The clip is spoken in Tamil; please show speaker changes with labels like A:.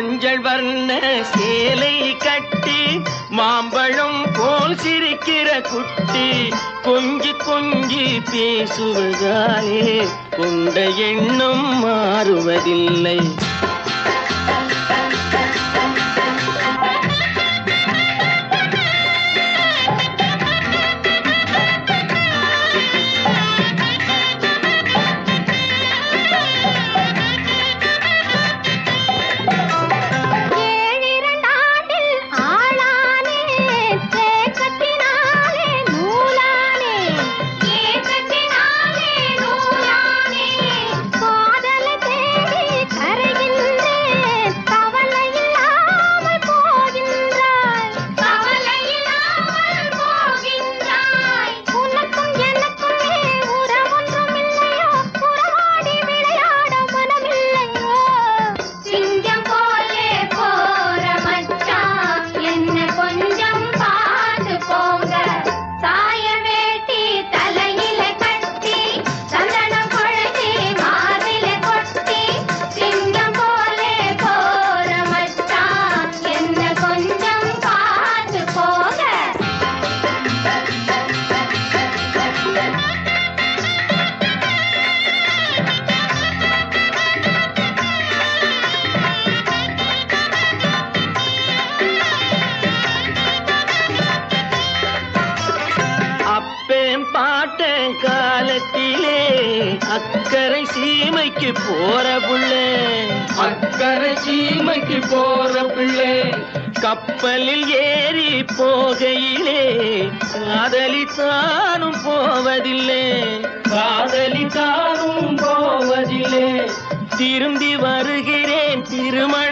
A: மஞ்சள் வர்ண சேலை கட்டி மாம்பழம் போல் சிரிக்கிற குட்டி கொஞ்சி கொஞ்சி பேசுவதாலே கொண்ட எண்ணம் மாறுவதில்லை
B: ஏழிரண்டாண்டில் ஆளானே தேக்கத்தினாலே நூலானே ஏக்கத்தினாலே நூலானே காதலை தேடி கரைகின்றேன் கவலை இல்லாமல் போகின்றாய் கவலை இல்லாமல் போகின்றாய் உனக்கும் எனக்குமே உறவொன்றும் இல்லையோ உறவாடி விளையாட மனமில்லையோ சிங்கம் போலே போற மச்சான் என்ன கொஞ்சம் பார்த்து போங்க சாய வேட்டி தலையில கட்டி சந்தனம் குழச்சி மார்பில கொட்டி சிங்கம் போலே போற மச்சான் என்ன கொஞ்சம் பார்த்து போங்க
A: அப்பேன் பாட்டன் காலத்திலே அக்கறை சீமைக்கு போற புள்ளே அக்கறை சீமைக்கு போற பிள்ளை கப்பலில் ஏறி போகையிலே காதலி தானும் போவதில்லை காதலி தானும் போவதில்லை திரும்பி வருகிறேன் திருமண